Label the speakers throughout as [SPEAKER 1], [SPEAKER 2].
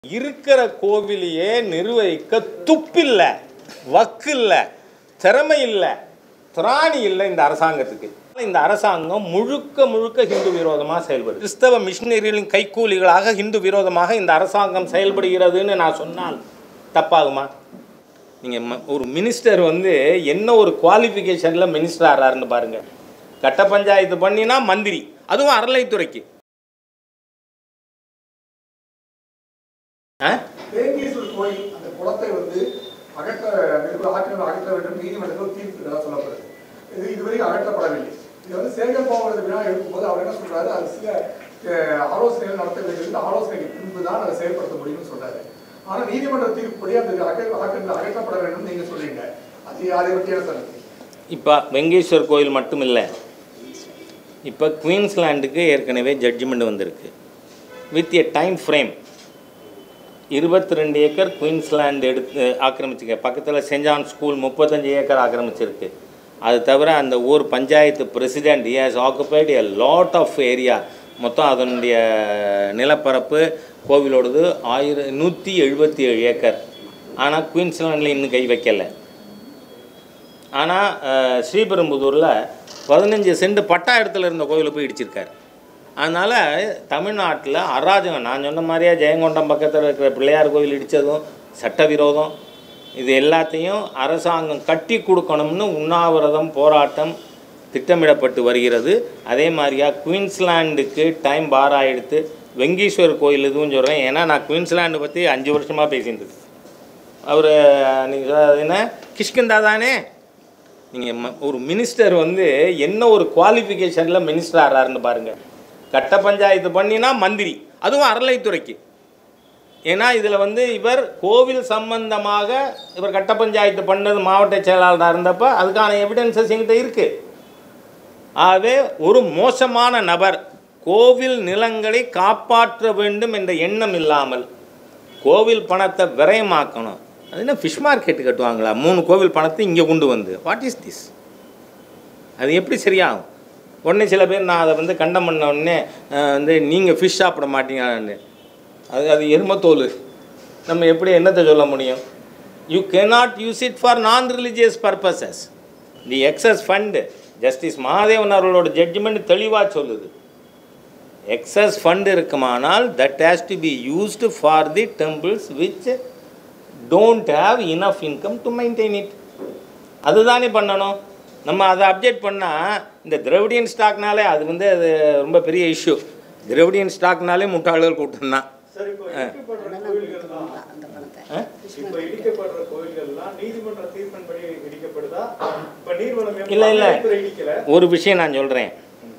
[SPEAKER 1] இருக்கிற கோவிலையே நிர்வகிக்க துப்பில்ல வக்கில்ல திறமை இல்லை திராணி இல்லை இந்த அரசாங்கத்துக்கு இந்த அரசாங்கம் முழுக்க முழுக்க ஹிந்து விரோதமாக செயல்படுது கிறிஸ்தவ மிஷினரிகளின் கைக்கூலிகளாக ஹிந்து விரோதமாக இந்த அரசாங்கம் செயல்படுகிறதுன்னு நான் சொன்னால் தப்பாகுமா நீங்கள் ஒரு மினிஸ்டர் வந்து என்ன ஒரு குவாலிஃபிகேஷனில் மினிஸ்டர் ஆறாருன்னு பாருங்கள் கட்ட பஞ்சாயத்து பண்ணினா மந்திரி அதுவும் அறளைத்துறைக்கு ஆ
[SPEAKER 2] வேங்கேஸ்வரர் கோயில் அந்த குளத்தை வந்து அகற்ற நிறுவ ஆக்கிரமிப்பு அகற்ற வேண்டும் நீதிமன்றத்தில் தீர்ப்பு இருக்கிறதா சொல்லப்படுது இது இதுவரைக்கும் அகற்றப்படவில்லை இது வந்து சேகர்பாவோட வினா எடுக்கும்போது அவர் என்ன சொல்றாரு அது சில அஹ், ஆலோசனைகள் நடத்த வேண்டும் இந்த ஆலோசனைக்கு பின்பு தான் அதை செயல்படுத்த முடியும்னு சொல்றாரு ஆனா நீதிமன்ற தீர்ப்புப்படி அந்த அகற்ற அகற்ற- அகற்றப்பட வேண்டும் நீங்க சொல்றீங்க அது அதை பற்றியான கருத்து
[SPEAKER 1] இப்போ வெங்கேஸ்வர் கோயில் மட்டும் இல்லை இப்போ குயின்ஸ்லாண்டுக்கு ஏற்கனவே ஜட்ஜ்மெண்ட் வந்திருக்கு வித் எ டைம் ஃப்ரேம் இருபத்தி ரெண்டு ஏக்கர் குயின்ஸ்லாண்ட் எடுத்து ஆக்கிரமிச்சிருக்க பக்கத்தில் சென்ட் ஜான் ஸ்கூல் முப்பத்தஞ்சு ஏக்கர் ஆக்கிரமிச்சிருக்கு அது தவிர அந்த ஊர் panchayat president has occupied a lot of area மொத்தம் அதனுடைய நிலப்பரப்பு கோவிலோடது ஆயிர நூற்றி எழுபத்தி ஏழு ஏக்கர் ஆனால் குயின்ஸ்லாண்டில் இன்னும் கை வைக்கலை ஆனால் ஸ்ரீபெரும்புதூரில் பதினஞ்சு சென்ட் பட்டா இடத்துல இருந்த கோவிலை போய் இடிச்சிருக்காரு அதனால் தமிழ்நாட்டில் அராஜகம் நான் சொன்ன மாதிரியே ஜெயங்கொண்டம் பக்கத்தில் இருக்கிற பிள்ளையார் கோவில் இடித்ததும் சட்டவிரோதம் இது எல்லாத்தையும் அரசாங்கம் கட்டி கொடுக்கணும்னு உண்ணாவிரதம் போராட்டம் திட்டமிடப்பட்டு வருகிறது அதே மாதிரியா குயின்ஸ்லாண்டுக்கு டைம் பார் ஆகிடுத்து வெங்கீஸ்வர் கோயில் இதுவும் சொல்கிறேன் ஏன்னா நான் குயின்ஸ்லாண்டு பற்றி அஞ்சு வருஷமாக பேசிட்டு இருக்கேன் அவர் நீங்கள் என்ன கிஷ்கிந்தா தானே நீங்கள் ஒரு மினிஸ்டர் வந்து என்ன ஒரு குவாலிஃபிகேஷனில் மினிஸ்டர் ஆறாருன்னு பாருங்கள் கட்ட பஞ்சாயத்து பண்ணினா மந்திரி அதுவும் அறளைத்துறைக்கு ஏன்னா இதில் வந்து இவர் கோவில் சம்பந்தமாக இவர் கட்ட பஞ்சாயத்து பண்ணது மாவட்ட செயலாளராக இருந்தப்போ அதுக்கான எவிடன்சஸ் எங்கிட்ட இருக்குது ஆகவே ஒரு மோசமான நபர் கோவில் நிலங்களை காப்பாற்ற வேண்டும் என்ற எண்ணம் இல்லாமல் கோவில் பணத்தை விரயமாக்கணும் அது என்ன ஃபிஷ் மார்க்கெட்டு கட்டுவாங்களா மூணு கோவில் பணத்தை இங்கே கொண்டு வந்து வாட் இஸ் திஸ் அது எப்படி சரியாகும் உடனே சில பேர் நான் அதை வந்து கண்டம் பண்ண உடனே அஹ், வந்து நீங்கள் ஃபிஷ் சாப்பிட மாட்டீங்கன்னு அது அது எருமத்தோல் நம்ம எப்படி என்னத்தை சொல்ல முடியும் you cannot use it for non religious purposes the excess fund justice Mahadevan அவர்களோட ஜட்ஜ்மெண்ட் தெளிவாக சொல்லுது எக்ஸஸ் ஃபண்ட் இருக்குமானால் that has to be used for the temples which don't have enough income to maintain it அதுதானே பண்ணணும் நம்ம அதை update பண்ணால் இந்த திரவிடியன் ஸ்டாக்னாலே அது வந்து அது ரொம்ப பெரிய இஷ்யூ திரவிடியன் ஸ்டாக்னாலே முட்டாள்கள் கூட்டம் தான்
[SPEAKER 3] சார் இப்போ இடிக்கப்படுற கோயில்கள் தான்
[SPEAKER 4] அந்த பணத்தை
[SPEAKER 3] இப்போ இடிக்கப்படுற கோயில்கள்லாம் நீதிமன்ற தீர்ப்பின்படி இடிக்கப்படுதா இப்ப நீர்வளம்
[SPEAKER 1] இல்லை இல்லை
[SPEAKER 3] அமைப்புரை இடிக்கல
[SPEAKER 1] ஒரு விஷயம் நான் சொல்கிறேன்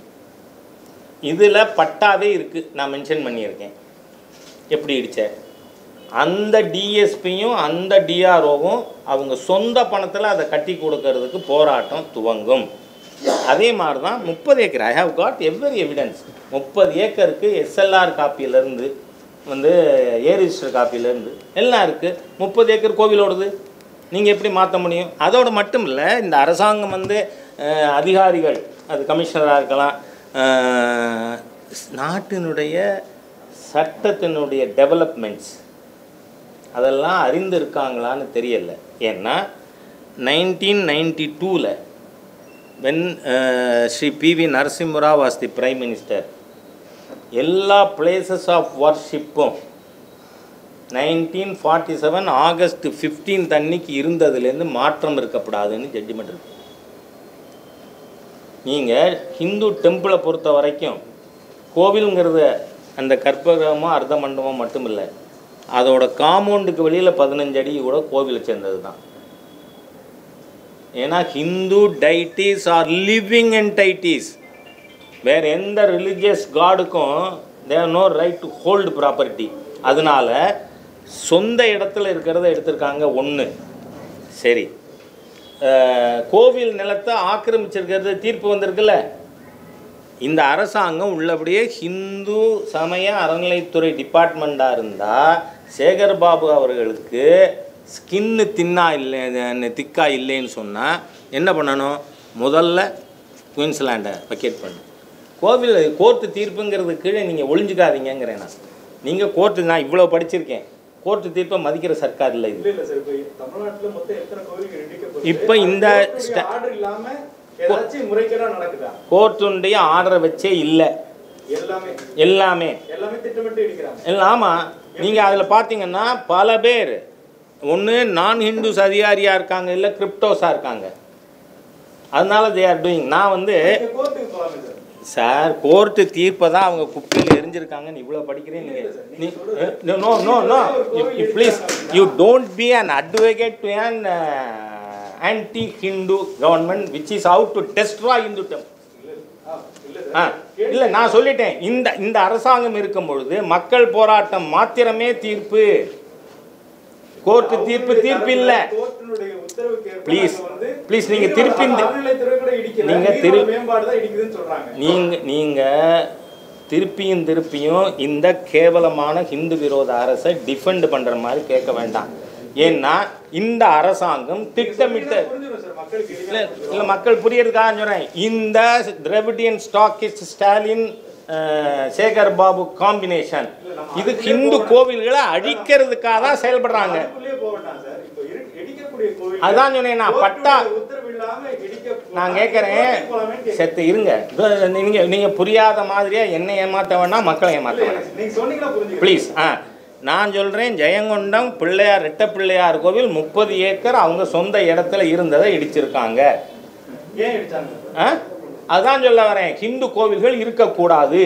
[SPEAKER 1] இதில் பட்டாவே இருக்குது நான் மென்ஷன் பண்ணியிருக்கேன் எப்படி இடிச்ச அந்த டிஎஸ்பியும் அந்த டிஆர்ஓவும் அவங்க சொந்த பணத்தில் அதை கட்டி கொடுக்கறதுக்கு போராட்டம் துவங்கும் அதே மாதிரி தான் முப்பது acre I have got every evidence முப்பது ஏக்கருக்கு எஸ்எல்ஆர் காப்பியிலேருந்து வந்து ஏ ரிஜிஸ்டர் காப்பியிலேருந்து எல்லாம் இருக்குது முப்பது ஏக்கர் கோவிலோடது நீங்கள் எப்படி மாற்ற முடியும் அதோடு மட்டும் இல்லை இந்த அரசாங்கம் வந்து அஹ், அதிகாரிகள் அது கமிஷனராக இருக்கலாம் அஹ், நாட்டினுடைய சட்டத்தினுடைய டெவலப்மெண்ட்ஸ் அதெல்லாம் அறிந்திருக்காங்களான்னு தெரியல ஏன்னா நைன்டீன் நைன்டி டூவில் when Shri PV Narasimha Rao was the prime minister எல்லா பிளேசஸ் ஆஃப் வர்ஷிப்பும் nineteen forty seven August fifteenth அன்னைக்கு இருந்ததுலேருந்து மாற்றம் இருக்கப்படாதுன்னு ஜட்ஜ்மெண்ட் இருக்கு நீங்கள் ஹிந்து டெம்பிளை பொறுத்த வரைக்கும் கோவிலுங்கிறது அந்த கற்பகிரகமோ அர்த்த மண்டபமோ மட்டும் இல்லை அதோட காம்பவுண்டுக்கு வெளியில் பதினஞ்சு அடி கூட கோவிலை சேர்ந்தது தான் ஏன்னா Hindu deities are living entities வேறு எந்த ரிலீஜியஸ் காடுக்கும் there no right to hold property அதனால சொந்த இடத்துல இருக்கிறத எடுத்திருக்காங்க ஒன்று சரி அஹ், கோவில் நிலத்தை ஆக்கிரமிச்சிருக்கிறது தீர்ப்பு வந்திருக்குல்ல இந்த அரசாங்கம் உள்ளபடியே ஹிந்து சமய அறநிலைத்துறை டிபார்ட்மெண்ட்டாக இருந்தால் சேகர் பாபு அவர்களுக்கு ஸ்கின்னு தின்னா இல்லை திக்கா இல்லைன்னு சொன்னால் என்ன பண்ணணும் முதல்ல குயின்ஸ்லாண்டை வக்கேட் பண்ணு கோவில் கோர்ட்டு தீர்ப்புங்கிறது கீழே நீங்கள் ஒளிஞ்சுக்காதீங்கங்கிறேன் நான் நீங்கள் கோர்ட்டு நான் இவ்வளோ படிச்சிருக்கேன் கோர்ட்டு தீர்ப்பை மதிக்கிற சர்க்கார் இல்லை இது
[SPEAKER 3] இல்ல இல்ல சார் இப்ப தமிழ்நாட்டுல மொத்தம் எத்தனை கோயில்கள் இடிக்கப்படுது
[SPEAKER 1] இப்ப இந்த ஸ்ட-
[SPEAKER 3] ஆர்டர் இல்லாம ஏதாச்சும் முறைகேடா நடக்குதா
[SPEAKER 1] கோர்ட்டுடைய ஆர்டரை வச்சே இல்லை
[SPEAKER 3] எல்லாமே
[SPEAKER 1] எல்லாமே
[SPEAKER 3] எல்லாமே திட்டமிட்டு இடிக்கிறாங்க
[SPEAKER 1] இல்லை ஆமாம் நீங்கள் அதில் பார்த்தீங்கன்னா பல பேர் ஒன்று நான் ஹிந்துஸ் அதிகாரியாக இருக்காங்க இல்லை கிரிப்டோஸாக இருக்காங்க அதனால தே ஆர் டூயிங் நான் வந்து
[SPEAKER 3] நீங்க கோர்ட்டுக்கு போலாமே சார்
[SPEAKER 1] சார் கோர்ட்டு தீர்ப்பை தான் அவங்க குப்பையில் எரிஞ்சிருக்காங்கன்னு இவ்வளோ படிக்கிறேன் நீங்கள் no no no please you don't be an advocate to an anti Hindu government which is out to destroy Hindu டெம்
[SPEAKER 3] ஆ, இல்ல
[SPEAKER 1] ஆ
[SPEAKER 3] சார்
[SPEAKER 1] இல்லை நான் சொல்லிட்டேன் இந்த இந்த அரசாங்கம் இருக்கும் பொழுது மக்கள் போராட்டம் மாத்திரமே தீர்ப்பு கோர்ட்டு தீர்ப்பு தீர்ப்பு இல்லை
[SPEAKER 3] கோர்ட்டினுடைய உத்தரவுக்கு ஏற்ப
[SPEAKER 1] Please,
[SPEAKER 3] நாங்க வந்து
[SPEAKER 1] please, நீங்க
[SPEAKER 3] நீர்வள-
[SPEAKER 1] திருப்பி இந்த-
[SPEAKER 3] அறநிலையத்துறை கூட இடிக்கல.
[SPEAKER 1] நீங்க
[SPEAKER 3] நீர்வள
[SPEAKER 1] திரு-
[SPEAKER 3] மேம்பாடு தான் இடிக்குதுன்னு சொல்றாங்க
[SPEAKER 1] நீங்க நீங்க திருப்பியும் திருப்பியும் இந்த கேவலமான ஹிந்து விரோத அரசை டிஃபெண்ட் பண்ற மாதிரி கேட்க வேண்டாம் ஏன்னா இந்த அரசாங்கம் திட்டமிட்ட
[SPEAKER 3] புரிஞ்சிடும் சார் மக்களுக்கு
[SPEAKER 1] இல்ல
[SPEAKER 3] எளிமையா
[SPEAKER 1] இல்ல மக்கள் புரியறதுக்காக சொல்றேன் இந்த Dravidian stockist Stalin ah, Sekar Babu combination இது ஹிந்து கோவில்களை அழிக்கிறதுக்காக தான் செயல்படுறாங்க
[SPEAKER 3] அதுக்குள்ளேயே போக வேண்டாம் சார் இப்போ இரு- இடிக்கக்கூடிய கோவில்
[SPEAKER 1] அதான் சொன்னேன் நான், பட்டா-
[SPEAKER 3] உத்தரவு இல்லாம இடிக்க
[SPEAKER 1] நான் கேட்குறேன்
[SPEAKER 3] கோர்ட்டுக்கு போலாமேன்னு கேட்கிறேன்.
[SPEAKER 1] செத்து இருங்க இதோ நீங்க நீங்க புரியாத மாதிரியா என்னை ஏமாத்த வேண்டாம் மக்களை ஏமாத்த
[SPEAKER 3] இல்ல,
[SPEAKER 1] வேண்டாம்
[SPEAKER 3] நீங்க சொன்னீங்கன்னா புரிஞ்சுக்கிறேன்
[SPEAKER 1] ப்ளீஸ் ஆ நான் சொல்கிறேன் ஜெயங்கொண்டம் பிள்ளையார் ரெட்ட பிள்ளையார் கோவில் முப்பது ஏக்கர் அவங்க சொந்த இடத்துல இருந்ததை இடிச்சிருக்காங்க
[SPEAKER 3] ஏன் இடிச்சாங்க
[SPEAKER 1] ஆ அதான் சொல்ல வரேன் ஹிந்து கோவில்கள் இருக்கக்கூடாது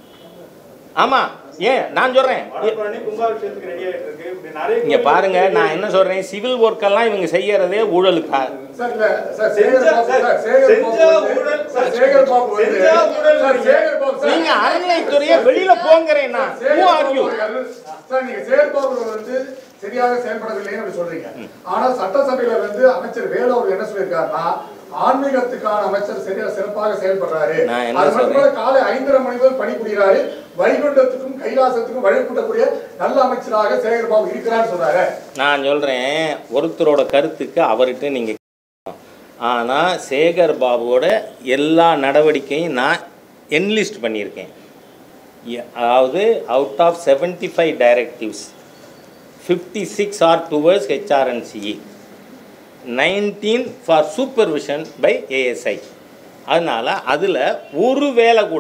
[SPEAKER 1] ஆமாம் ஏன் நான் சொல்கிறேன்
[SPEAKER 3] வடபழனி கும்பாபிஷேகத்துக்கு ரெடி ஆயிட்டு இருக்கு இப்படி நிறைய
[SPEAKER 1] இங்கே
[SPEAKER 3] கோவில்
[SPEAKER 1] பாருங்க
[SPEAKER 3] இருக்கு.
[SPEAKER 1] நான் என்ன சொல்கிறேன் சிவில் ஒர்க்கெல்லாம் இவங்க செய்யறதே ஊழலுக்கா
[SPEAKER 2] சார் இல்ல சார்
[SPEAKER 3] செஞ்சா-
[SPEAKER 2] சேகர் பாபு சார் சேகர் பாபு
[SPEAKER 3] செஞ்சா
[SPEAKER 2] வந்து-
[SPEAKER 3] ஊழல்,
[SPEAKER 2] சார் சேகர் பாபு வந்து
[SPEAKER 3] செஞ்சா ஊழல்
[SPEAKER 2] சார் சேகர் பாபு சார்
[SPEAKER 1] நீங்க அறநிலைத்துறையை வெளியில போங்கிறேன் நான் Who
[SPEAKER 2] Sekar
[SPEAKER 1] are you?
[SPEAKER 2] Babu அவர்கள், சார் நீங்க சேகர் பாபு அவர்கள் வந்து சரியாக செயல்படவில்லைன்னு அப்படி சொல்றீங்க ஆனா சட்டசபையில வந்து அமைச்சர் வேலு அவர் என்ன சொல்லியிருக்காருன்னா ஆன்மீகத்துக்கான அமைச்சர் சரியா சிறப்பாக செயல்படுறாரு
[SPEAKER 1] நான் என்ன
[SPEAKER 2] அது மட்டும்
[SPEAKER 1] சொல்றேன்?
[SPEAKER 2] இல்ல, காலை ஐந்தரை மணி முதல் பணிபுரிகிறாரு வைகுண்டத்துக்கும் கைலாசத்துக்கும் வழிபட்டக்கூடிய நல்ல அமைச்சராக சேகர் பாபு இருக்கிறான்னு சொல்றாரு
[SPEAKER 1] நான் சொல்கிறேன் ஒருத்தரோட கருத்துக்கு அவர்கிட்ட நீங்கள் ஆனால் சேகர் பாபுவோட எல்லா நடவடிக்கையும் நான் என்லிஸ்ட் பண்ணியிருக்கேன் எ- அதாவது out of seventy five directives fifty six are towards HRNCE nineteen for supervision by ASI அதனால் அதில் ஒரு வேலை கூட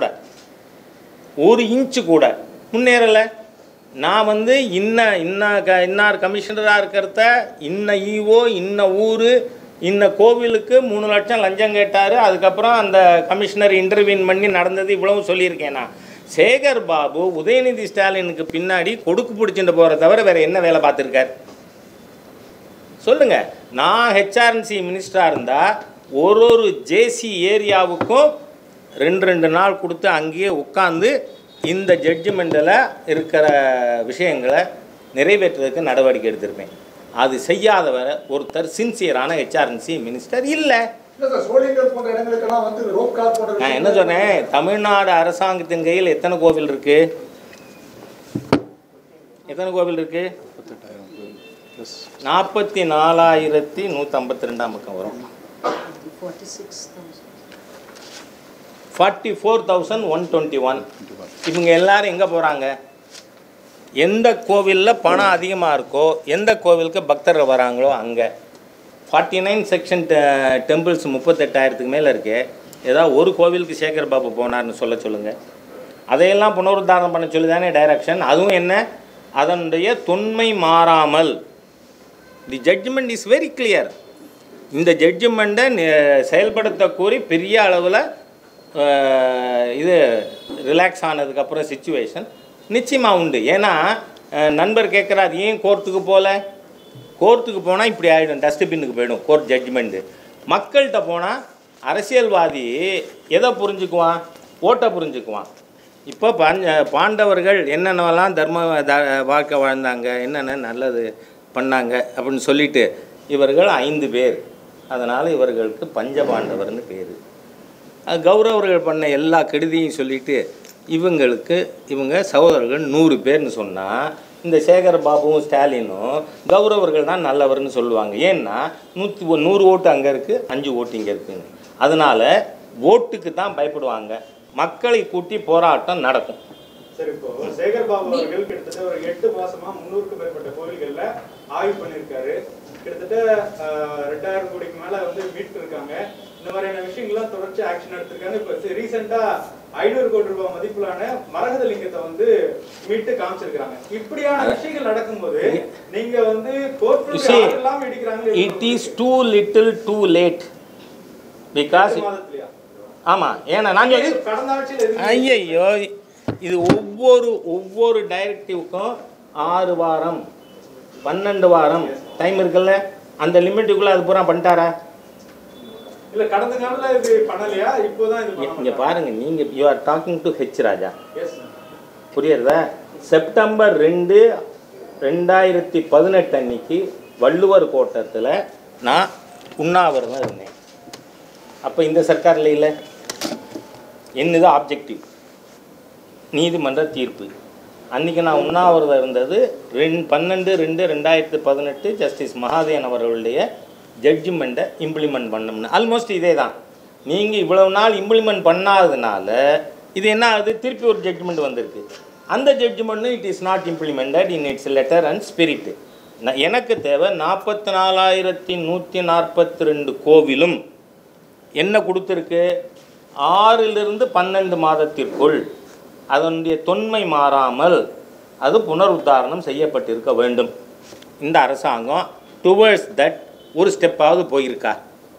[SPEAKER 1] ஒரு இன்ச்சு கூட முன்னேறலை நான் வந்து இன்ன இன்ன க இன்னார் கமிஷனராக இருக்கிறத இன்ன ஈஓ இன்ன ஊர் இன்ன கோவிலுக்கு மூணு லட்சம் லஞ்சம் கேட்டார் அதுக்கப்புறம் அந்த கமிஷனர் இன்டர்வியூன் பண்ணி நடந்தது இவ்வளவும் சொல்லியிருக்கேன் நான் சேகர் பாபு உதயநிதி ஸ்டாலினுக்கு பின்னாடி கொடுக்கு பிடிச்சிட்டு போகிற தவிர வேறு என்ன வேலை பார்த்துருக்கார் சொல்லுங்க நான் ஹெச்ஆர்என்சி மினிஸ்டராக இருந்தால் ஒரு ஒரு ஜேசி ஏரியாவுக்கும் ரெண்டு ரெண்டு நாள் கொடுத்து அங்கேயே உட்காந்து இந்த ஜட்ஜ்மெண்ட்டில் இருக்கிற விஷயங்களை நிறைவேற்றுறதுக்கு நடவடிக்கை எடுத்திருப்பேன் அது செய்யாதவரை ஒருத்தர் சின்சியரான ஹெச்ஆர்என்சி மினிஸ்டர் இல்லை
[SPEAKER 2] இல்ல சார் சோழிங்கர் போன்ற இடங்களுக்கெல்லாம் வந்து ரோப் கார் போன்ற
[SPEAKER 1] நான் என்ன சொன்னேன் தமிழ்நாடு அரசாங்கத்தின் கையில் எத்தனை கோவில் இருக்கு எத்தனை கோவில் இருக்கு நாற்பத்தி நாலாயிரத்தி நூற்றி ஐம்பத்தி ரெண்டாம் பக்கம் வரும் forty four thousand one twenty one இவங்க எல்லாரும் எங்கே போகிறாங்க எந்த கோவிலில் பணம் அதிகமாக இருக்கோ எந்த கோவிலுக்கு பக்தர்கள் வராங்களோ அங்கே ஃபார்ட்டி நைன் செக்ஷன் டெம்பிள்ஸ் முப்பத்தெட்டாயிரத்துக்கு மேலே இருக்கு ஏதாவது ஒரு கோவிலுக்கு சேகர் பாபு போனார்னு சொல்ல சொல்லுங்கள் அதையெல்லாம் புனருத்தாரணம் பண்ண சொல்லி தானே டைரக்ஷன் அதுவும் என்ன அதனுடைய தொன்மை மாறாமல் the judgement is very clear இந்த ஜட்ஜ்மெண்ட்டை செயல்படுத்த கோரி பெரிய அளவில் இது ரிலாக்ஸ் ஆனதுக்கப்புறம் சுச்சுவேஷன் நிச்சயமாக உண்டு ஏன்னா அஹ், நண்பர் கேட்குறாரு ஏன் கோர்ட்டுக்கு போகல கோர்ட்டுக்கு போனால் இப்படி ஆகிடும் டஸ்ட்பின்னுக்கு போயிடும் கோர்ட் ஜட்ஜ்மெண்ட்டு மக்கள்கிட்ட போனால் அரசியல்வாதி எதை புரிஞ்சுக்குவான் ஓட்டை புரிஞ்சுக்குவான் இப்போ பஞ்ச பாண்டவர்கள் என்னென்னலாம் தர்ம த வாழ்க்கை வாழ்ந்தாங்க என்னென்ன நல்லது பண்ணாங்க அப்படின்னு சொல்லிட்டு இவர்கள் ஐந்து பேர் அதனால் இவர்களுக்கு பஞ்சபாண்டவர்னு பேர் அது கௌரவர்கள் பண்ண எல்லா கெடுதியும் சொல்லிட்டு இவங்களுக்கு இவங்க சகோதரர்கள் நூறு பேர்னு சொன்னால் இந்த சேகர் பாபுவும் ஸ்டாலினும் கௌரவர்கள் தான் நல்லவர்னு சொல்லுவாங்க ஏன்னா நூற்றி நூறு ஓட்டு அங்கே இருக்குது அஞ்சு ஓட்டு இங்கே இருக்குன்னு அதனால் ஓட்டுக்கு தான் பயப்படுவாங்க மக்களை கூட்டி போராட்டம் நடக்கும்
[SPEAKER 3] சரி இப்போ சேகர் பாபு அவர்கள் கிட்டத்தட்ட ஒரு எட்டு மாசமா முன்னூறுக்கும் மேற்பட்ட கோவில்கள்ல ஆய்வு பண்ணியிருக்காரு கிட்டத்தட்ட ஆஹ், ரெண்டாயிரம் கோடிக்கு மேல வந்து மீட்டு இருக்காங்க இந்த மாதிரியான விஷயங்கள்லாம் தொடர்ச்சி ஆக்ஷன் எடுத்திருக்காங்க இப்போ ரீசெண்டா ஐநூறு கோடி ரூபாய் மதிப்பிலான மரகத லிங்கத்தை வந்து மீட்டு காமிச்சிருக்காங்க இப்படியான விஷயங்கள் நடக்கும்போது நீங்க வந்து
[SPEAKER 1] You
[SPEAKER 3] கோர்ட்
[SPEAKER 1] see,
[SPEAKER 3] இல்லாம இடிக்கிறாங்க
[SPEAKER 1] it is too little too late because
[SPEAKER 3] மாதத்துலயா
[SPEAKER 1] ஆமாம் ஏன்னா நான் சொல்லி
[SPEAKER 3] கடந்த ஆட்சியில் எதுக்கு
[SPEAKER 1] ஐயையோ இது ஒவ்வொரு ஒவ்வொரு டைரக்டிவ்க்கும் ஆறு வாரம் பன்னெண்டு வாரம் டைம் இருக்குல்ல அந்த லிமிட்டுக்குள்ளே அது பூரா பண்ணிட்டாரா
[SPEAKER 3] இல்ல கடந்த காலத்துல இது பண்ணலையா இப்போதான் இது
[SPEAKER 1] இங்கே பாருங்க நீங்கள் you are talking to H Raja
[SPEAKER 3] yes
[SPEAKER 1] புரியுறதா செப்டம்பர் ரெண்டு ரெண்டாயிரத்தி பதினெட்டு அன்னைக்கு வள்ளுவர் கோட்டத்தில் நான் உண்ணாவிரதம் இருந்தேன் அப்போ இந்த சர்க்காரில் இல்லை என்னது ஆப்ஜெக்டிவ் நீதிமன்ற தீர்ப்பு அன்றைக்கி நான் உண்ணாவிரதம் இருந்தது ரெண் பன்னெண்டு ரெண்டு ரெண்டாயிரத்து பதினெட்டு ஜஸ்டிஸ் மகாதேவன் அவர்களுடைய ஜட்ஜ்மெண்ட்டை இம்ப்ளிமெண்ட் பண்ணோம்னு ஆல்மோஸ்ட் இதே தான் நீங்கள் இவ்வளவு நாள் இம்ப்ளிமெண்ட் பண்ணாததுனால இது என்ன ஆகுது திருப்பி ஒரு ஜட்ஜ்மெண்ட் வந்திருக்கு அந்த ஜட்ஜ்மெண்ட்டும் it is not implemented in its letter and spirit எனக்கு தேவை நாற்பத்தி நாலாயிரத்தி நூற்றி நாற்பத்தி ரெண்டு கோவிலும் என்ன கொடுத்துருக்கு ஆறிலிருந்து பன்னெண்டு மாதத்திற்குள் அதனுடைய தொன்மை மாறாமல் அது புனருத்தாரணம் செய்யப்பட்டிருக்க வேண்டும் இந்த அரசாங்கம் டுவர்ட்ஸ் தட் ஒரு ஸ்டெப்பாவது போயிருக்கா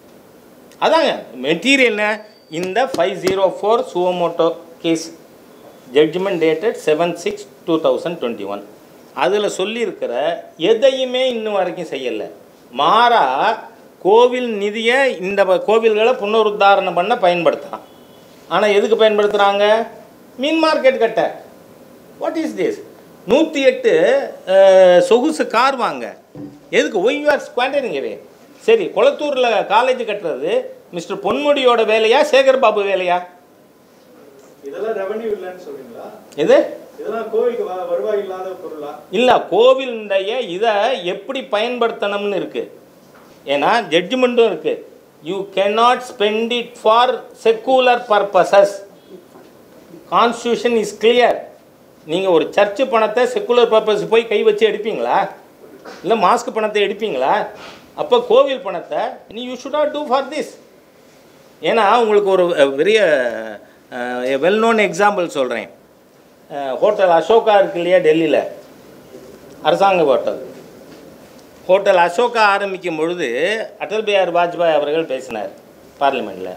[SPEAKER 1] அதாங்க மெட்டீரியல் என்ன இந்த five zero four suo motu case judgement dated seven six two thousand twenty one அதில் சொல்லியிருக்கிற எதையுமே இன்னும் வரைக்கும் செய்யலை மாறா கோவில் நிதியை இந்த ப- கோவில்களை புனருத்தாரணம் பண்ண பயன்படுத்தலாம் ஆனால் எதுக்கு பயன்படுத்துகிறாங்க மீன் மார்க்கெட் கட்ட வாட் இஸ் திஸ் நூற்றி எட்டு அஹ், சொகுசு கார் வாங்க எதுக்கு ஒய் ஆர் ஸ்குவாண்டரிங்கவே சரி கொளத்தூரில் காலேஜ் கட்டுறது மிஸ்டர் பொன்முடியோட வேலையா சேகர் பாபு வேலையா
[SPEAKER 3] இதெல்லாம் ரெவன்யூ இல்லைன்னு சொல்றீங்களா
[SPEAKER 1] இது
[SPEAKER 3] இதெல்லாம் கோவிலுக்கு வ- வருவாய் இல்லாத பொருளா
[SPEAKER 1] இல்லை கோவிலுடைய இதை எப்படி பயன்படுத்தணும்னு இருக்குது ஏன்னா ஜட்ஜ்மெண்ட்டும் இருக்குது you cannot spend it for secular purposes constitution is clear நீங்கள் ஒரு சர்ச்சு பணத்தை செக்குலர் பர்பஸ் போய் கை வச்சு எடுப்பீங்களா இல்லை மாஸ்க் பணத்தை எடுப்பீங்களா அப்போ கோவில் பணத்தை நீ you should not do for this ஏன்னா உங்களுக்கு ஒரு அஹ், பெரிய வெல் நோன் எக்ஸாம்பிள் சொல்கிறேன் ஹோட்டல் அசோகா இருக்கு இல்லையா டெல்லியில் அரசாங்க ஹோட்டல் ஹோட்டல் அசோகா ஆரம்பிக்கும் பொழுது அடல் பிஹாரி வாஜ்பாய் அவர்கள் பேசினார் பார்லிமெண்ட்டில்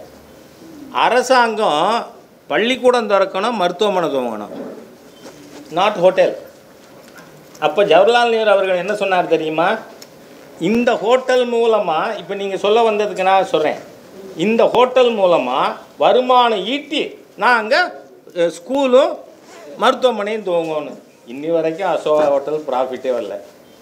[SPEAKER 1] அரசாங்கம் பள்ளிக்கூடம் திறக்கணும் மருத்துவமனை துவங்கணும் நாட் ஹோட்டல் அப்போ ஜவஹர்லால் நேரு அவர்கள் என்ன சொன்னார் தெரியுமா இந்த ஹோட்டல் மூலமாக இப்போ நீங்கள் சொல்ல வந்ததுக்கு நான் சொல்கிறேன் இந்த ஹோட்டல் மூலமாக வருமானம் ஈட்டி நான் அங்கே ஸ்கூலும் மருத்துவமனையும் துவங்கணும் இன்னி வரைக்கும் அசோகா ஹோட்டல் ப்ராஃபிட்டே வரல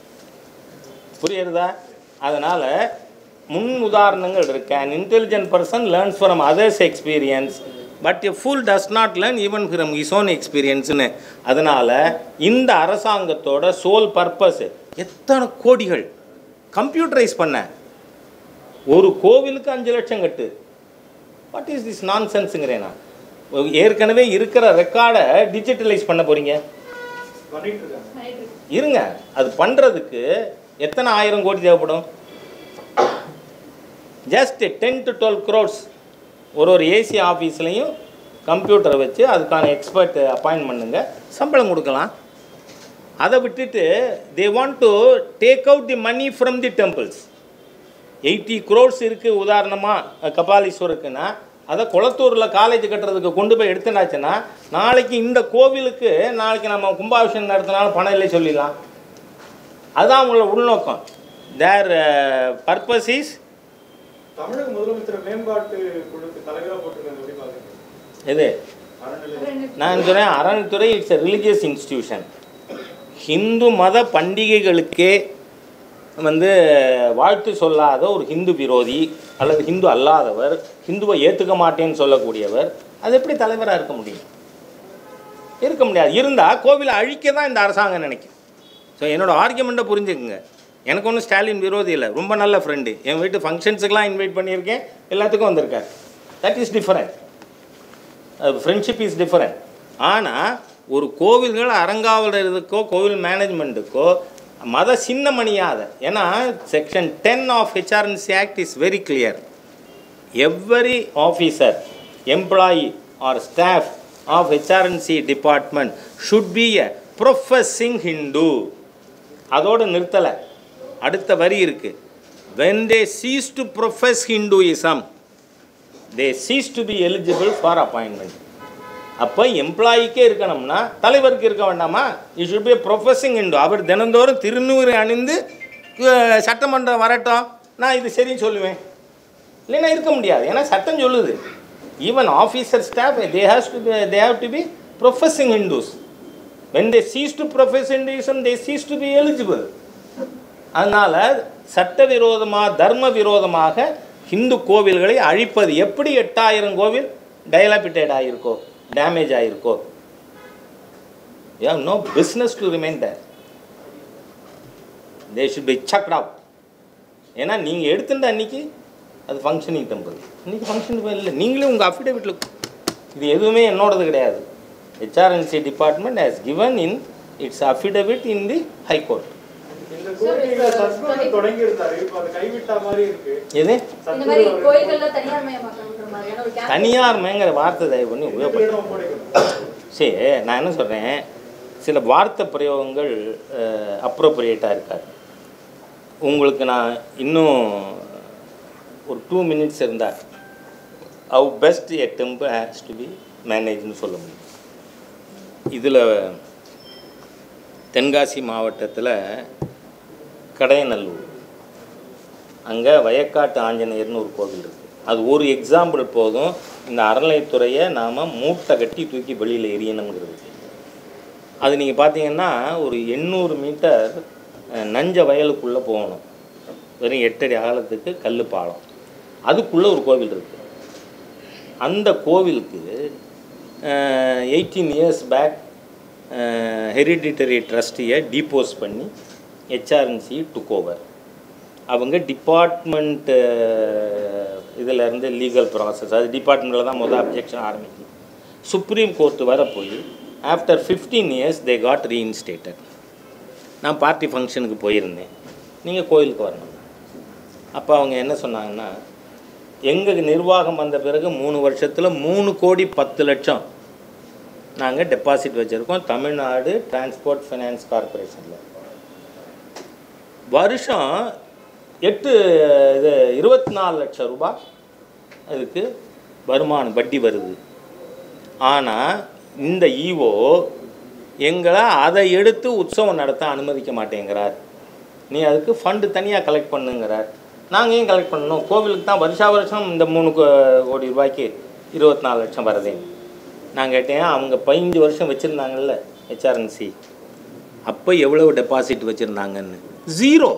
[SPEAKER 1] புரியுறதா அதனால் முன் உதாரணங்கள் இருக்கு an intelligent person learns from others experience but a fool does not learn even from his own experienceனு அதனால் இந்த அரசாங்கத்தோட சோல் பர்பஸ் எத்தனை கோடிகள் கம்ப்யூட்டரைஸ் பண்ண ஒரு கோவிலுக்கு அஞ்சு லட்சம் கட்டு வாட் இஸ் திஸ் நான் சென்ஸுங்கிறேன் நான் ஏற்கனவே இருக்கிற ரெக்கார்டை டிஜிட்டலைஸ் பண்ண போகிறீங்க
[SPEAKER 3] பண்ணிட்டு இருக்காங்க
[SPEAKER 1] இருங்க அது பண்ணுறதுக்கு எத்தனை ஆயிரம் கோடி தேவைப்படும் just ten to twelve crores ஒரு ஒரு ஏசி ஆஃபீஸ்லேயும் கம்ப்யூட்டரை வச்சு அதுக்கான எக்ஸ்பர்ட் அப்பாயின்ட் பண்ணுங்க சம்பளம் கொடுக்கலாம் அதை விட்டுட்டு they want to take out the money from the temples eighty crores இருக்குது உதாரணமாக கபாலீஸ்வருக்குன்னா அதை குளத்தூரில் காலேஜ் கட்டுறதுக்கு கொண்டு போய் எடுத்துனாச்சுன்னா நாளைக்கு இந்த கோவிலுக்கு நாளைக்கு நம்ம கும்பாபிஷேகம் நடத்தினாலும் பணம் இல்லை சொல்லிடலாம் அதுதான் உங்களோட உள்நோக்கம் தேர் பர்பஸ் இஸ்
[SPEAKER 3] தமிழக முதலமைச்சர் மேம்பாட்டு குழுக்கு தலைவரா போட்டிருக்காங்க எப்படி பாக்குறீங்க
[SPEAKER 1] இது
[SPEAKER 3] அறநிலை
[SPEAKER 1] நான் சொல்கிறேன் அறநிலைத்துறை it's a religious institution Hindu மத பண்டிகைகளுக்கே வந்து வாழ்த்து சொல்லாத ஒரு ஹிந்து விரோதி அல்லது ஹிந்து அல்லாதவர் ஹிந்துவை ஏற்றுக்க மாட்டேன்னு சொல்லக்கூடியவர் அது எப்படி தலைவராக இருக்க முடியும் இருக்க முடியாது இருந்தால் கோவிலை அழிக்க தான் இந்த அரசாங்கம் நினைக்கும் ஸோ என்னோட ஆர்கியூமெண்ட்டை புரிஞ்சுக்குங்க எனக்கு ஒன்றும் ஸ்டாலின் விரோதி இல்லை ரொம்ப நல்ல ஃப்ரெண்டு என் வீட்டு ஃபங்க்ஷன்ஸுக்கெலாம் இன்வைட் பண்ணியிருக்கேன் எல்லாத்துக்கும் வந்திருக்கார் that is different friendship is different ஆனால் ஒரு கோவில்கள் அறங்காவலருக்கோ கோவில் மேனேஜ்மெண்ட்டுக்கோ மத சின்னமணியாத ஏன்னா section ten of HRNC act is very clear every officer employee or staff of HRNC department should be a professing Hindu அதோடு நிறுத்தலை அடுத்த வரி இருக்குது when they cease to profess Hinduism they cease to be eligible for appointment அப்போ எம்ப்ளாயிக்கே இருக்கணும்னா தலைவருக்கு இருக்க வேண்டாமா you should be professing Hindu அவர் தினந்தோறும் திருநூறு அணிந்து அஹ், சட்டமன்றம் வரட்டும் நான் இது சரின்னு சொல்லுவேன் இல்லைன்னா இருக்க முடியாது ஏன்னா சட்டம் சொல்லுது even officer staff they has to they have to be professing Hindus when they cease to profess Hinduism they cease to be eligible அதனால் சட்டவிரோதமாக தர்ம விரோதமாக ஹிந்து கோவில்களை அழிப்பது எப்படி எட்டாயிரம் கோவில் டயலாபிட்டேட் ஆகிருக்கோ டேமேஜ் ஆகிருக்கோ you no business to remain there they should be sucked out ஏன்னா நீங்கள் எடுத்துட்ட அன்னைக்கு அது ஃபங்க்ஷனிங் டெம்பிள் இன்னைக்கு ஃபங்க்ஷன் இல்லை நீங்களே உங்கள் அஃபிடேவிட்டில் இது எதுவுமே என்னோடது கிடையாது HRNC department has given in its affidavit in the high court
[SPEAKER 3] இந்த கோரிக்கையில சத்குரு தொடங்கி இருந்தாரு இப்ப அதை கைவிட்ட மாதிரி இருக்கு
[SPEAKER 1] எது
[SPEAKER 4] இந்த மாதிரி கோயில்கள்ல தனியார் மயமாக்கணுன்ற மாதிரியான ஒரு கேம்பெயின்
[SPEAKER 1] தனியார்மேங்கிற வார்த்தை தயவு பண்ணி உபயோகப்படுத்த
[SPEAKER 3] இடம் போடுகிறது
[SPEAKER 1] சரி நான் என்ன சொல்கிறேன் சில வார்த்தை பிரயோகங்கள் அப்ரோப்ரியேட்டாக இருக்காது உங்களுக்கு நான் இன்னும் ஒரு டூ மினிட்ஸ் இருந்தால் how best a temple has to be மேனேஜ்னு சொல்ல முடியும் இதில் தென்காசி மாவட்டத்தில் கடையநல்லூர் அங்கே வயக்காட்டு ஆஞ்சநேயர்னு ஒரு கோவில் இருக்குது அது ஒரு எக்ஸாம்பிள் போதும் இந்த அறநிலைத்துறையை நாம் மூட்டை கட்டி தூக்கி வெளியில் எரியணுங்கிறது அது நீங்கள் பார்த்தீங்கன்னா ஒரு எண்ணூறு மீட்டர் அஹ், நஞ்ச வயலுக்குள்ளே போகணும் வெறும் எட்டடி அகலத்துக்கு கல் பாலம் அதுக்குள்ளே ஒரு கோவில் இருக்குது அந்த கோவிலுக்கு எயிட்டீன் இயர்ஸ் பேக் ஹெரிடிட்டரி ட்ரஸ்டியை டீபோஸ் பண்ணி ஹெச்ஆர்என்சி டுக் ஓவர் அவங்க டிபார்ட்மெண்ட்டு இதிலேருந்து லீகல் ப்ராசஸ் அது டிபார்ட்மெண்ட்டில் தான் முதல் அப்ஜெக்ஷன் ஆரம்பிக்கும் சுப்ரீம் கோர்ட் வர போய் after fifteen years they got reinstated நான் பார்ட்டி ஃபங்க்ஷனுக்கு போயிருந்தேன் நீங்கள் கோயிலுக்கு வரணும் அப்போ அவங்க என்ன சொன்னாங்கன்னா எங்கள் நிர்வாகம் வந்த பிறகு மூணு வருஷத்தில் மூணு கோடி பத்து லட்சம் நாங்கள் டெபாசிட் வச்சுருக்கோம் தமிழ்நாடு டிரான்ஸ்போர்ட் ஃபைனான்ஸ் கார்பரேஷனில் வருஷம் எட்டு இது இருபத்தி நாலு லட்சம் ரூபாய் அதுக்கு வருமானம் வட்டி வருது ஆனால் இந்த ஈவோ எங்களை அதை எடுத்து உற்சவம் நடத்த அனுமதிக்க மாட்டேங்கிறார் நீ அதுக்கு ஃபண்டு தனியாக கலெக்ட் பண்ணுங்கிறார் நாங்கள் ஏன் கலெக்ட் பண்ணணும் கோவிலுக்கு தான் வருஷா வருஷம் இந்த மூணு கோ- கோடி ரூபாய்க்கு இருபத்தி நாலு லட்சம் வருதே நான் கேட்டேன் அவங்க பதினஞ்சு வருஷம் வச்சுருந்தாங்கல்ல ஹெச்ஆர்என்சி அப்போ எவ்வளவு டெபாசிட் வச்சுருந்தாங்கன்னு ஜீரோ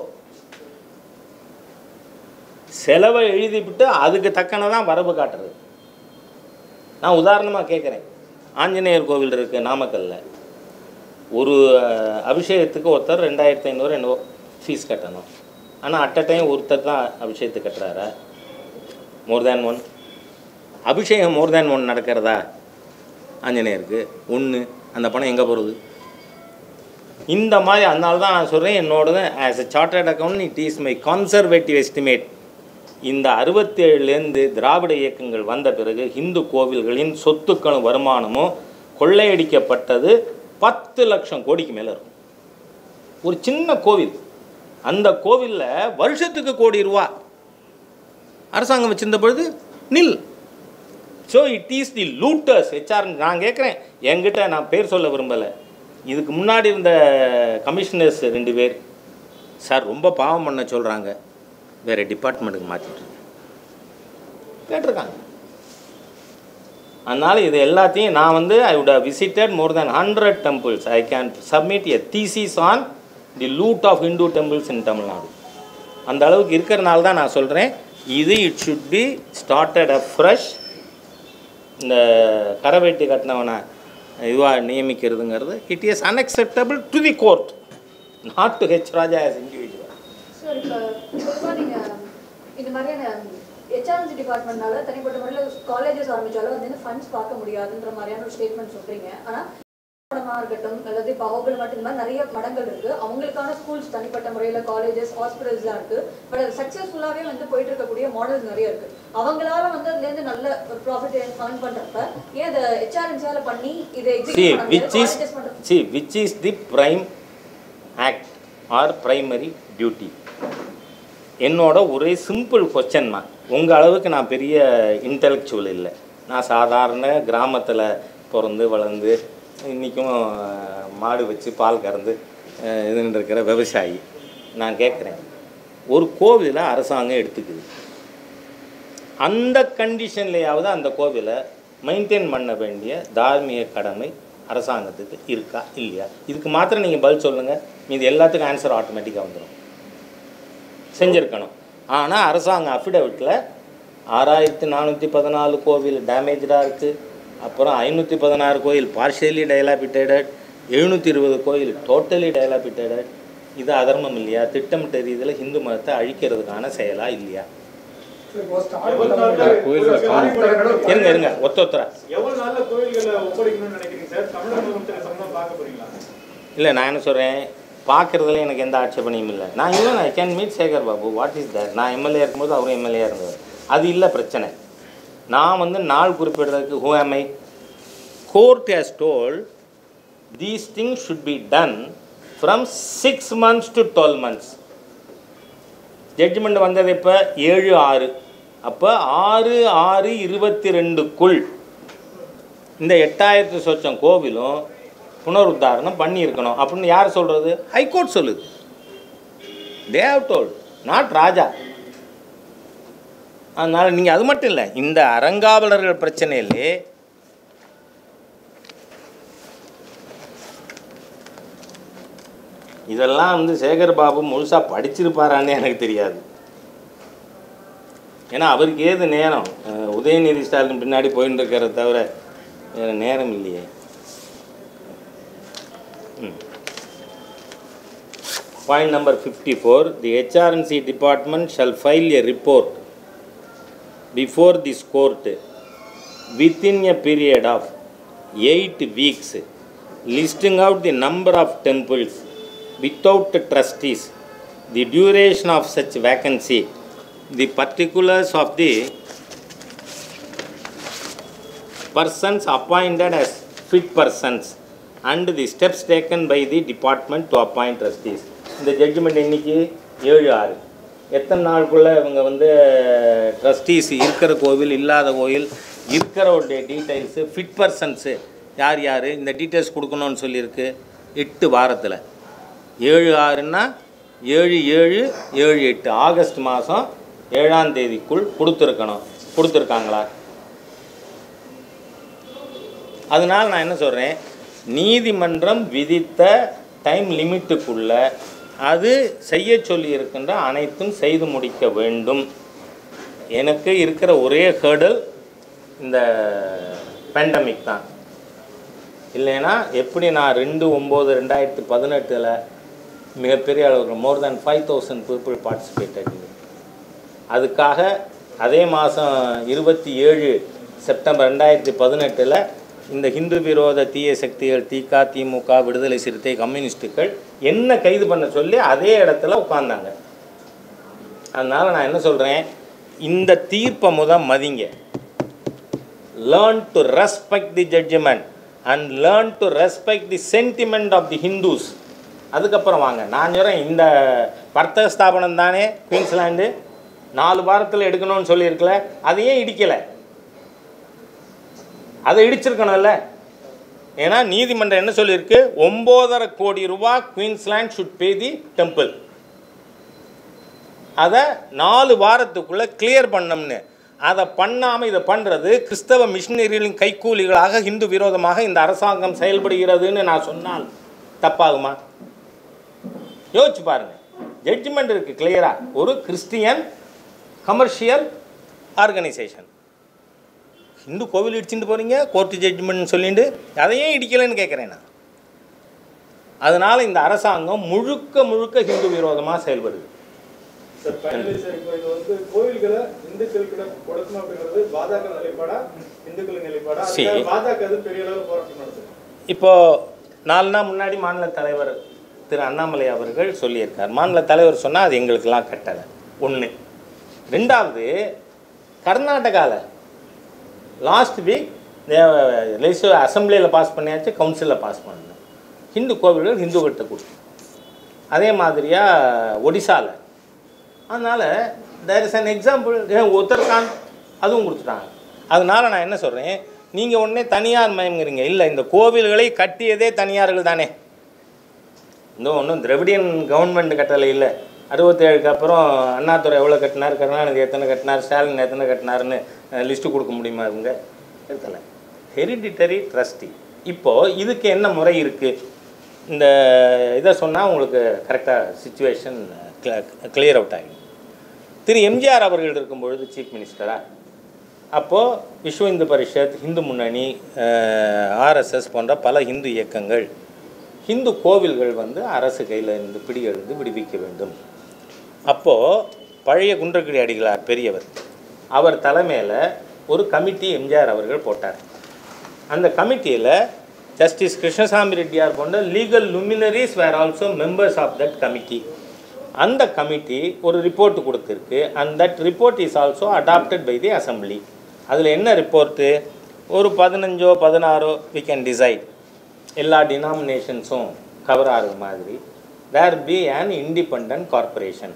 [SPEAKER 1] செலவை எழுதிவிட்டு அதுக்கு தக்கன தான் வரவு காட்டுறது நான் உதாரணமாக கேட்குறேன் ஆஞ்சநேயர் கோவில் இருக்குது நாமக்கல்ல ஒரு அஹ், அபிஷேகத்துக்கு ஒருத்தர் ரெண்டாயிரத்தி ஐநூறு என்னவோ ஃபீஸ் கட்டணும் ஆனால் அட் அ டைம் ஒருத்தர் தான் அபிஷேகத்துக்கு கட்டுறாரா மோர் தேன் ஒன் அபிஷேகம் மோர் தேன் ஒன் நடக்கிறதா ஆஞ்சநேயருக்கு ஒன்று அந்த பணம் எங்கே போகிறது இந்த மாதிரி அதனால தான் நான் சொல்கிறேன் என்னோடது as a chartered account it is my conservative estimate இந்த அறுபத்தேழுலேருந்து திராவிட இயக்கங்கள் வந்த பிறகு இந்து கோவில்களின் சொத்துக்களும் வருமானமும் கொள்ளையடிக்கப்பட்டது பத்து லட்சம் கோடிக்கு மேலே இருக்கும் ஒரு சின்ன கோவில் அந்த கோவிலில் வருஷத்துக்கு கோடி ரூபா அரசாங்கம் வச்சிருந்த பொழுது nil so it is the looters HR நான் கேட்குறேன் என்கிட்ட நான் பேர் சொல்ல விரும்பலை இதுக்கு முன்னாடி இருந்த கமிஷனர்ஸ் ரெண்டு பேர் சார் ரொம்ப பாவம் பண்ண சொல்கிறாங்க வேறு டிபார்ட்மெண்ட்டுக்கு மாற்றிட்டு கேட்டிருக்காங்க அதனால் இது எல்லாத்தையும் நான் வந்து I would have visited more than hundred temples I can submit a thesis on the loot of Hindu temples in Tamil Nadu அந்த அளவுக்கு இருக்கிறனால தான் நான் சொல்கிறேன் இது it should be started a fresh இந்த கரவேட்டி கட்டினவனை இதுவாக நியமிக்கிறதுங்கிறது it is unacceptable to the court not to H Raja as individual
[SPEAKER 4] sir இப்போ பொதுவாக நீங்கள் இந்த மாதிரியான ஹெச்ஆர்என்சி டிபார்ட்மெண்ட்னால தனிப்பட்ட முறையில் காலேஜஸ் ஆரம்பிச்சாலும் வந்து ஃபண்ட்ஸ் பார்க்க முடியாதுன்ற மாதிரியான ஒரு ஸ்டேட்மெண்ட் சொல்கிறீங்க ஆனால் மடமா இருக்கட்டும் அல்லது இப்போ அகோபில் மட்டும் இந்த மாதிரி நிறைய மடங்கள் இருக்கு அவங்களுக்கான ஸ்கூல்ஸ் தனிப்பட்ட முறையில காலேஜஸ் ஹாஸ்பிட்டல்ஸ்லாம் இருக்கு பட் அது சக்சஸ்ஃபுல்லாவே வந்து போயிட்டு இருக்கக்கூடிய மாடல்ஸ் நிறைய இருக்கு அவங்களால வந்து அதுல இருந்து நல்ல ஒரு ப்ராஃபிட் earn பண்றப்ப ஏன் அதை ஹெச்ஆர்என்சியால பண்ணி இதை
[SPEAKER 1] see
[SPEAKER 4] எக்ஸிக்யூட்
[SPEAKER 1] which is
[SPEAKER 4] பண்ண பண்றது
[SPEAKER 1] see which is the prime act or primary duty என்னோட ஒரே சிம்பிள் கொஸ்டின்மா உங்கள் அளவுக்கு நான் பெரிய இன்டெலெக்சுவல் இல்லை நான் சாதாரண கிராமத்தில் பிறந்து வளர்ந்து இன்றைக்கும் மாடு வச்சு பால் கறந்து அஹ், இதுன்னு இருக்கிற விவசாயி நான் கேட்குறேன் ஒரு கோவிலை அரசாங்கம் எடுத்துக்குது அந்த கண்டிஷன்லேயாவது அந்த கோவிலை மெயின்டைன் பண்ண வேண்டிய தார்மீக கடமை அரசாங்கத்துக்கு இருக்கா இல்லையா இதுக்கு மாத்திரம் நீங்கள் பதில் சொல்லுங்கள் மீது எல்லாத்துக்கும் ஆன்சர் ஆட்டோமேட்டிக்காக வந்துடும் செஞ்சுருக்கணும் ஆனால் அரசாங்க அஃபிடவிட்டில் ஆறாயிரத்தி நானூற்றி பதினாலு கோவில் டேமேஜாக இருக்குது அப்புறம் ஐநூற்றி பதினாறு கோயில் பார்ஷியலி டைலாபிட்டேடட் எழுநூற்றி இருபது கோயில் டோட்டலி டைலாபிட்டேடட் இது அதர்மம் இல்லையா திட்டமிட்ட ரீதியில் ஹிந்து மதத்தை அழிக்கிறதுக்கான செயலா இல்லையா
[SPEAKER 2] சரி, இப்போ ஸ்டாலின்
[SPEAKER 3] எவ்வளவு நாள்ல
[SPEAKER 2] தலைமையில-
[SPEAKER 3] கோயில்கள்
[SPEAKER 2] ஸ்டாலின் தலைமையில-
[SPEAKER 1] இருங்க இருங்க ஒத்த ஒத்தரா
[SPEAKER 3] எவ்வளவு நாள்ல கோயில்களை ஒப்படைக்கணும்னு நினைக்கிறீங்க சார் தமிழக முதலமைச்சர் சம்பந்தம் பார்க்க போறீங்களா
[SPEAKER 1] இல்லை நான் என்ன சொல்கிறேன் பார்க்குறதுல எனக்கு எந்த ஆட்சேபனையும் இல்லை நான் இல்லை I can meet Sekar Babu what is that நான் எம்எல்ஏ இருக்கும்போது அவரும் எம்எல்ஏ இருந்தவர் அது இல்லை பிரச்சனை நான் வந்து நாள் குறிப்பிடுறதுக்கு who am I court has told these things should be done from six months to twelve months judgment வந்தது இப்போ ஏழு ஆறு அப்போ ஆறு ஆறு இருபத்தி ரெண்டுக்குள் இந்த எட்டாயிரத்து சொச்சம் கோவிலும் புனருத்தாரணம் பண்ணியிருக்கணும் அப்படின்னு யார் சொல்கிறது ஹைகோர்ட் சொல்லுது they have told not Raja அதனால் நீங்கள் அது மட்டும் இல்லை இந்த அறங்காவலர்கள் பிரச்சனையிலே இதெல்லாம் வந்து சேகர் பாபு முழுசாக படிச்சிருப்பாரான்னு எனக்கு தெரியாது ஏன்னா அவருக்கு ஏது நேரம் அஹ் உதயநிதி ஸ்டாலின் பின்னாடி போயின்னு இருக்கிறத தவிர வேறு நேரம் இல்லையே point number fifty four the HRNC department shall file a report before this court within a period of eight weeks, listing out the number of temples without trustees, the duration of such vacancy, the particulars of the persons appointed as fit persons, and the steps taken by the department to appoint trustees. இந்த judgment இன்னைக்கு ஏழு ஆறு எத்தனை நாளுக்குள்ளே இவங்க வந்து trustees இருக்கிற கோவில் இல்லாத கோவில் இருக்கிறவருடைய டீட்டெயில்ஸு ஃபிட் பர்சன்ஸு யார் யார் இந்த டீட்டெயில்ஸ் கொடுக்கணும்னு சொல்லியிருக்கு எட்டு வாரத்தில் ஏழு ஆறுன்னா ஏழு ஏழு ஏழு எட்டு ஆகஸ்ட் மாதம் ஏழாம் தேதிக்குள் கொடுத்துருக்கணும் கொடுத்துருக்காங்களா அதனால் நான் என்ன சொல்கிறேன் நீதிமன்றம் விதித்த டைம் லிமிட்டுக்குள்ள அது செய்ய சொல்லி இருக்கின்ற அனைத்தும் செய்து முடிக்க வேண்டும் எனக்கு இருக்கிற ஒரே ஹேர்டல் இந்த பேண்டமிக் தான் இல்லைன்னா எப்படி நான் ரெண்டு ஒம்பது ரெண்டாயிரத்தி பதினெட்டில் மிகப்பெரிய அளவுக்கு more than five thousand people participated அதுக்காக அதே மாதம் இருபத்தி ஏழு செப்டம்பர் ரெண்டாயிரத்தி பதினெட்டில் இந்த ஹிந்து விரோத தீய சக்திகள் திக திமுக விடுதலை சிறுத்தை கம்யூனிஸ்ட்டுகள் என்ன கைது பண்ண சொல்லி அதே இடத்துல உட்கார்ந்தாங்க அதனால் நான் என்ன சொல்கிறேன் இந்த தீர்ப்பை முத மதிங்க learn to respect the judgment and learn to respect the sentiment of the Hindus அதுக்கப்புறம் வாங்க நான் சொல்கிறேன் இந்த வர்த்தக ஸ்தாபனம் தானே குயின்ஸ்லாண்டு நாலு வாரத்தில் எடுக்கணும்னு சொல்லியிருக்கல அதையே இடிக்கலை அதை இடிச்சிருக்கணும்ல ஏன்னா நீதிமன்றம் என்ன சொல்லியிருக்கு ஒம்போதரை கோடி ரூபா Queensland should pay the temple அதை நாலு வாரத்துக்குள்ளே கிளியர் பண்ணோம்னு அதை பண்ணாமல் இதை பண்ணுறது கிறிஸ்தவ மிஷினரிகளின் கைக்கூலிகளாக ஹிந்து விரோதமாக இந்த அரசாங்கம் செயல்படுகிறதுன்னு நான் சொன்னால் தப்பாகுமா யோசிச்சு பாருங்க ஜட்ஜ்மெண்ட் இருக்குது கிளியராக ஒரு கிறிஸ்டியன் கமர்ஷியல் ஆர்கனைசேஷன் ஹிந்து கோவில் இடிச்சுட்டு போகிறீங்க கோர்ட்டு ஜட்ஜ்மெண்ட் சொல்லிட்டு அதையும் இடிக்கலைன்னு கேட்குறேன் நான் அதனால் இந்த அரசாங்கம் முழுக்க முழுக்க ஹிந்து விரோதமாக செயல்படுது
[SPEAKER 3] சார் ஃபைனலி சார் இப்போ இது வந்து கோயில்களை இந்துக்களுக்கிட்ட கொடுக்கணும் அப்படிங்கிறது பாஜக நிலைப்பாடா இந்துக்களின் நிலைப்பாடா
[SPEAKER 1] சரி.
[SPEAKER 3] அதுக்காக பாஜக அது பெரிய அளவு போராட்டம் நடத்துது
[SPEAKER 1] இப்போ நாலு நாள் முன்னாடி மாநில தலைவர் திரு அண்ணாமலை அவர்கள் சொல்லியிருக்கார் மாநில தலைவர் சொன்னால் அது எங்களுக்கெல்லாம் கட்டளை ஒன்று ரெண்டாவது கர்நாடகாவில் லாஸ்ட் வீக் லெஜிஸ்லேட்டிவ் அசம்பிளியில் பாஸ் பண்ணியாச்சு கவுன்சிலில் பாஸ் பண்ணணும் ஹிந்து கோவில்கள் ஹிந்துக்கிட்ட கொடுத்து அதே மாதிரியாக ஒடிசாவில் அதனால் there is an example Uttarakhand அதுவும் கொடுத்துட்டாங்க அதனால நான் என்ன சொல்கிறேன் நீங்கள் உடனே தனியார் மயங்குறீங்க இல்லை இந்த கோவில்களை கட்டியதே தனியார்கள் தானே இன்னும் ஒன்றும் திராவிடியன் கவர்மெண்ட் கட்டளை இல்லை அறுபத்தேழுக்கு அப்புறம் அண்ணாதுரை எவ்வளோ கட்டினார் கருணாநிதி எத்தனை கட்டினார் ஸ்டாலின் எத்தனை கட்டினாருன்னு லிஸ்ட்டு கொடுக்க முடியுமா இவங்க இருக்கல ஹெரிடிட்டரி ட்ரஸ்டி இப்போது இதுக்கு என்ன முறை இருக்குது இந்த இதை சொன்னால் உங்களுக்கு கரெக்டாக சுச்சுவேஷன் கிளியர் அவுட் ஆகிடும் திரு எம்ஜிஆர் அவர்கள் இருக்கும் பொழுது சீஃப் மினிஸ்டரா அப்போது விஸ்வ இந்து பரிஷத் இந்து முன்னணி ஆர்எஸ்எஸ் போன்ற பல இந்து இயக்கங்கள் ஹிந்து கோவில்கள் வந்து அரசு கையில் இருந்து பிடியெழுந்து விடுவிக்க வேண்டும் அப்போது பழைய குன்றக்குடி அடிகளார் பெரியவர் அவர் தலைமையில் ஒரு கமிட்டி எம்ஜிஆர் அவர்கள் போட்டார் அந்த கமிட்டியில் ஜஸ்டிஸ் கிருஷ்ணசாமி ரெட்டியார் போன்ற legal luminaries were also members of that committee அந்த கமிட்டி ஒரு ரிப்போர்ட் கொடுத்துருக்கு and that report is also adopted by the assembly அதில் என்ன ரிப்போர்ட்டு ஒரு பதினஞ்சோ பதினாறோ வி கேன் டிசைட் எல்லா டினாமினேஷன்ஸும் கவர் ஆகிற மாதிரி there be an independent corporation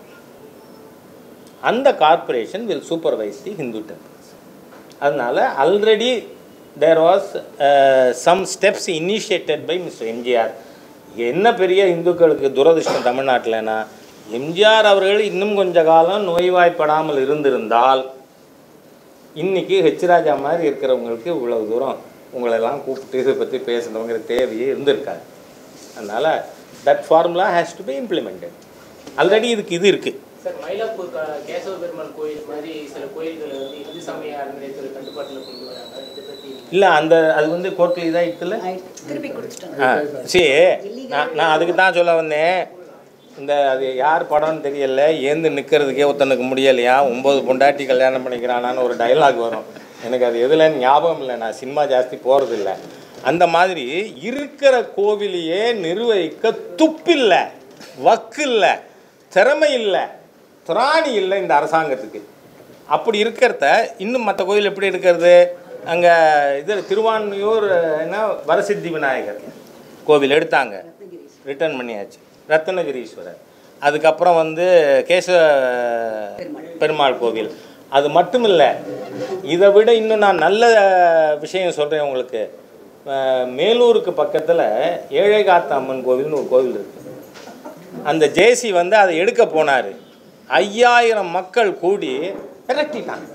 [SPEAKER 1] அந்த corporation will supervise the Hindu temples அதனால் already there was some steps initiated by mister MGR என்ன பெரிய இந்துக்களுக்கு துரதிர்ஷ்டம் தமிழ்நாட்டில்னா எம்ஜிஆர் அவர்கள் இன்னும் கொஞ்ச காலம் நோய்வாய்ப்படாமல் இருந்திருந்தால் இன்னைக்கு ஹெச் ராஜா மாதிரி இருக்கிறவங்களுக்கு இவ்வளவு தூரம் உங்களெல்லாம் கூப்பிட்டு இதை பற்றி பேசணுங்கிற தேவையே இருந்திருக்காது அதனால் that formula has to be implemented already இதுக்கு இது இருக்குது
[SPEAKER 5] சார் மயிலாப்பூர் க- கேசவ பெருமாள் கோயில் மாதிரி சில கோயில்களை வந்து இந்து சமய அறநிலையத்துறை கட்டுப்பாட்டில் கொண்டு வராங்க இதை பற்றி
[SPEAKER 1] இல்லை அந்த அது வந்து கோர்ட்டில் இதாக இத்துல
[SPEAKER 6] திருப்பி கொடுத்துட்டாங்க
[SPEAKER 1] ஆ சரி நான் நான் அதுக்கு தான் சொல்ல வந்தேன் இந்த அது யார் படம்னு தெரியல ஏந்து நிற்கிறதுக்கே ஒருத்தனுக்கு முடியலையா ஒம்பது பொண்டாட்டி கல்யாணம் பண்ணிக்கிறானான்னு ஒரு டயலாக் வரும் எனக்கு அது எதுலன்னு ஞாபகம் இல்லை நான் சினிமா ஜாஸ்தி போகிறதில்ல அந்த மாதிரி இருக்கிற கோவிலையே நிர்வகிக்க துப்பில்லை வக்கு இல்லை திறமை இல்லை திராணி இல்லை இந்த அரசாங்கத்துக்கு அப்படி இருக்கிறத இன்னும் மற்ற கோயில் எப்படி இருக்கிறது அங்கே இது திருவான்மியூர் என்ன வரசித்தி விநாயகர் கோவில் எடுத்தாங்க ரிட்டர்ன் பண்ணியாச்சு ரத்னகிரீஸ்வரர் அதுக்கப்புறம் வந்து கேசவ பெருமாள் கோவில் அது மட்டும் இல்லை இதை விட இன்னும் நான் நல்ல விஷயம் சொல்கிறேன் உங்களுக்கு அஹ், மேலூருக்கு பக்கத்தில் ஏழைகாத்த அம்மன் கோவில்னு ஒரு கோவில் இருக்குது அந்த ஜேசி வந்து அதை எடுக்க போனார் ஐயாயிரம் மக்கள் கூடி விரட்டிட்டாங்க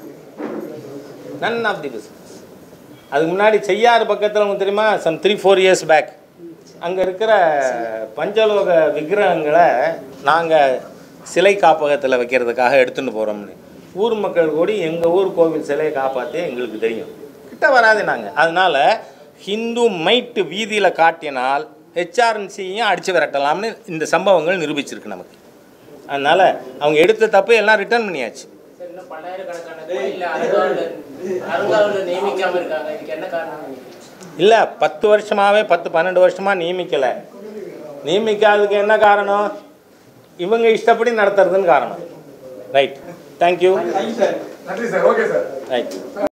[SPEAKER 1] நன் ஆஃப் தி பிஸ்னஸ் அதுக்கு முன்னாடி செய்யாறு பக்கத்தில் உங்களுக்கு தெரியுமா some three four years back அங்கே இருக்கிற பஞ்சலோக விக்கிரகங்களை நாங்கள் சிலை காப்பகத்தில் வைக்கிறதுக்காக எடுத்துன்னு போகிறோம்னு ஊர் மக்கள் கூடி எங்கள் ஊர் கோவில் சிலையை காப்பாற்றி எங்களுக்கு தெரியும் கிட்ட வராது நாங்கள் அதனால் ஹிந்து மைட்டு வீதியில் காட்டினால் ஹெச்ஆர்என்சியும் அடித்து விரட்டலாம்னு இந்த சம்பவங்கள் நிரூபிச்சிருக்கு நமக்கு அதனால் அவங்க எடுத்த தப்பு எல்லாம் ரிட்டர்ன் பண்ணியாச்சு
[SPEAKER 5] சார் இன்னும் பல்லாயிரக்கணக்கான கோயில்ல அறங்காவலர் அறங்காவலர் நியமிக்காம இருக்காங்க இதுக்கு என்ன காரணம் நினைக்கிறீங்க?
[SPEAKER 1] இல்லை பத்து வருஷமாகவே பத்து பன்னெண்டு வருஷமாக நியமிக்கலை நியமிக்காததுக்கு என்ன காரணம் இவங்க இஷ்டப்படி நடத்துறதுன்னு காரணம் ரைட் தேங்க்யூ
[SPEAKER 2] நன்றி சார் ஓகே சார்
[SPEAKER 1] ரைட்